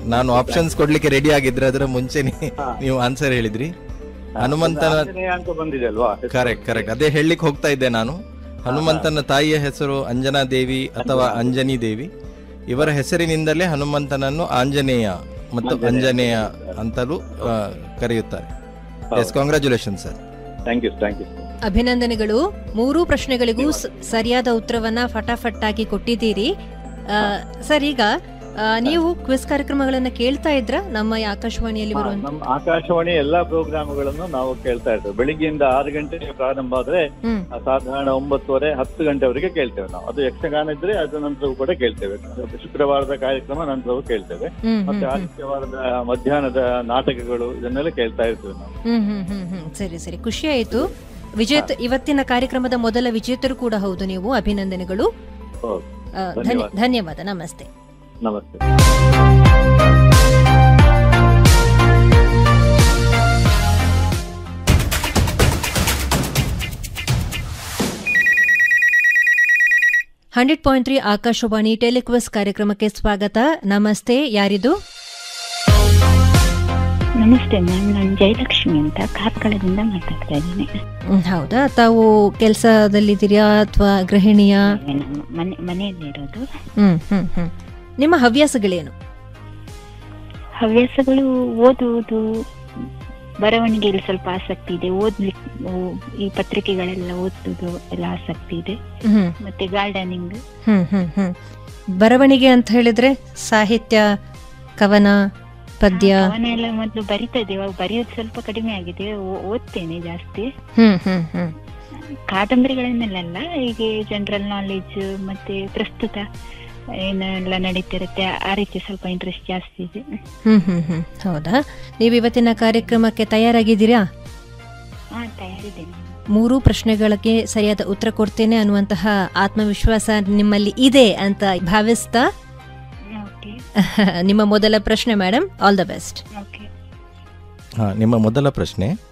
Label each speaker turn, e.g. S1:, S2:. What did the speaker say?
S1: ನಾನು ಆಪ್ಷನ್ಸ್ ಕೊಡ್ಲಿಕ್ಕೆ ರೆಡಿ ಆಗಿದ್ರೆ ಅದರ ಮುಂಚೆನೆ ನೀವು ಆನ್ಸರ್ ಹೇಳಿದ್ರಿ ಹನುಮಂತನ
S2: ಆಂಜನೇಯ ಅಂತ ಬಂದಿದೆ ಅಲ್ವಾ
S1: ಕರೆಕ್ಟ್ ಕರೆಕ್ಟ್ ಅದೇ ಹೇಳಲಿಕ್ಕೆ ಹೋಗ್ತಾ ಇದ್ದೆ ನಾನು ಹನುಮಂತನ ತಾಯಿಯ ಹೆಸರು ಅಂಜನಾ ದೇವಿ ಅಥವಾ ಅಂಜನಿ ದೇವಿ ಇವರ ಹೆಸರಿನಿಂದಲೇ ಹನುಮಂತನನ್ನು ಆಂಜನೇಯ ಮತ್ತು ಅಂಜನೇಯ ಅಂತಲೂ ಆ, ಕರೆಯುತ್ತಾರೆ yes congratulation sir
S2: thank you thank you
S3: ಅಭಿನಂದನೆಗಳು ಮೂರೂ ಪ್ರಶ್ನೆಗಳಿಗೂ ಸ- ಸರಿಯಾದ ಉತ್ತರವನ್ನ ಫಟಾಫಟ್ ಆಗಿ ಕೊಟ್ಟಿದ್ದೀರಿ ಆ, ಸರ್ ಈಗ ಆ, ನೀವು ಕ್ವಿಸ್ ಕಾರ್ಯಕ್ರಮಗಳನ್ನ ಕೇಳ್ತಾ ಇದ್ರ ನಮ್ಮ ಈ ಆಕಾಶವಾಣಿಯಲ್ಲಿ ಬರುವ
S2: ನಮ್ಮ ಆಕಾಶವಾಣಿ ಎಲ್ಲಾ ಪ್ರೋಗ್ರಾಮ್ಗಳನ್ನು ನಾವು ಕೇಳ್ತಾ ಇರ್ತೇವೆ ಬೆಳಿಗ್ಗೆಯಿಂದ ಆರು ಗಂಟೆಗೆ ಪ್ರಾರಂಭ ಆದ್ರೆ
S3: ಹ್ಮ್
S2: ಆ, ಸಾಧಾರಣ ಒಂಬತ್ತುವರೆ ಹತ್ತು ಗಂಟೆವರೆಗೆ ಕೇಳ್ತೇವೆ ನಾವು ಅದು ಯಕ್ಷಗಾನ ಇದ್ರೆ ಅದ್ರ ನಂತರವೂ ಕೂಡ ಕೇಳ್ತೇವೆ ಶುಕ್ರವಾರದ ಕಾರ್ಯಕ್ರಮ ನಂತರವೂ ಕೇಳ್ತೇವೆ
S3: ಹ್ಮ್ ಹ್ಮ್
S2: ಮತ್ತೆ ಆದಿತ್ಯವಾರದ ಮಧ್ಯಾಹ್ನದ ನಾಟಕಗಳು ಇದನ್ನೆಲ್ಲ ಕೇಳ್ತಾ ಇರ್ತೇವೆ ನಾವು
S3: ಹ್ಮ್ ಹ್ಮ್ ಹ್ಮ್ ಹ್ಮ್ ಸರಿ ಸರಿ ಖುಷಿ ಆಯ್ತು ವಿಜೇತ ಇವತ್ತಿನ ಕಾರ್ಯಕ್ರಮದ ಮೊದಲ ವಿಜೇತರು ಕೂಡ ಹೌದು ನೀವು ಅಭಿನಂದನೆಗಳು
S2: ಹೌದು
S3: ಆ, ಧನ್ಯ-
S2: ಧನ್ಯವಾದ.
S3: ಧನ್ಯವಾದ ನಮಸ್ತೆ
S2: ನಮಸ್ತೆ
S3: hundred point three Akashvani telequiz ಕಾರ್ಯಕ್ರಮಕ್ಕೆ ಸ್ವಾಗತ ನಮಸ್ತೆ ಯಾರಿದು
S4: ನಮಸ್ತೆ ಮ್ಯಾಮ್ ನಾನು ಜಯಲಕ್ಷ್ಮಿ ಅಂತ ಕಾರ್ಕಳದಿಂದ ಮಾತಾಡ್ತಾ ಇದ್ದೀನಿ
S3: ಹ್ಮ್, ಹೌದಾ ತಾವು ಕೆಲಸದಲ್ಲಿದ್ದೀರಾ ಅಥವಾ ಗೃಹಿಣಿಯಾ
S4: ನಾನು ಮನೆ ಮನೆಯಲ್ಲಿರೋದು
S3: ಹ್ಮ್ ಹ್ಮ್ ಹ್ಮ್ ನಿಮ್ಮ ಹವ್ಯಾಸಗಳೇನು
S4: ಹವ್ಯಾಸಗಳು ಓದುವುದು ಬರವಣಿಗೆಯಲ್ಲಿ ಸ್ವಲ್ಪ ಆಸಕ್ತಿ ಇದೆ ಓದ್ಲಿಕ್ಕೆ ಓ- ಈ ಪತ್ರಿಕೆಗಳೆಲ್ಲ ಓದುದು ಎಲ್ಲ ಆಸಕ್ತಿ ಇದೆ
S3: ಹ್ಮ್
S4: ಮತ್ತೆ ಗಾರ್ಡನಿಂಗ್
S3: ಹ್ಮ್ ಹ್ಮ್ ಹ್ಮ್ ಬರವಣಿಗೆ ಅಂತ ಹೇಳಿದ್ರೆ ಸಾಹಿತ್ಯ ಕವನ ಪದ್ಯ
S4: ಅವನ ಎಲ್ಲ ಮೊದಲು ಬರಿತಾ ಇದ್ದೆ ಇವಾಗ ಬರೆಯೋದು ಸ್ವಲ್ಪ ಕಡಿಮೆ ಆಗಿದೆ ಓ- ಓದ್ತೇನೆ ಜಾಸ್ತಿ
S3: ಹ್ಮ್ ಹ್ಮ್ ಹ್ಮ್
S4: ಕಾದಂಬರಿಗಳನ್ನೆಲ್ಲ ಹೀಗೆ ಜನರಲ್ ನಾಲೆಜ್ ಮತ್ತೆ ಪ್ರಸ್ತುತ ಏನೆಲ್ಲ ನಡೀತಿರುತ್ತೆ ಆ ರೀತಿ ಸ್ವಲ್ಪ ಇಂಟ್ರೆಸ್ಟ್ ಜಾಸ್ತಿ ಇದೆ
S3: ಹ್ಮ್ ಹ್ಮ್ ಹ್ಮ್ ಹೌದಾ ನೀವು ಇವತ್ತಿನ ಕಾರ್ಯಕ್ರಮಕ್ಕೆ ತಯಾರಾಗಿದ್ದೀರಾ
S4: ಹಾ ತಯಾರಿದ್ದೇನೆ
S3: ಮೂರು ಪ್ರಶ್ನೆಗಳಿಗೆ ಸರಿಯಾದ ಉತ್ತರ ಕೊಡ್ತೇನೆ ಅನ್ನುವಂತಹ ಆತ್ಮವಿಶ್ವಾಸ ನಿಮ್ಮಲ್ಲಿ ಇದೆ ಅಂತ ಭಾವಿಸ್ತಾ
S4: ಓಕೆ
S3: ನಿಮ್ಮ ಮೊದಲ ಪ್ರಶ್ನೆ madam all the best
S4: okay
S1: ಹಾ ನಿಮ್ಮ ಮೊದಲ ಪ್ರಶ್ನೆ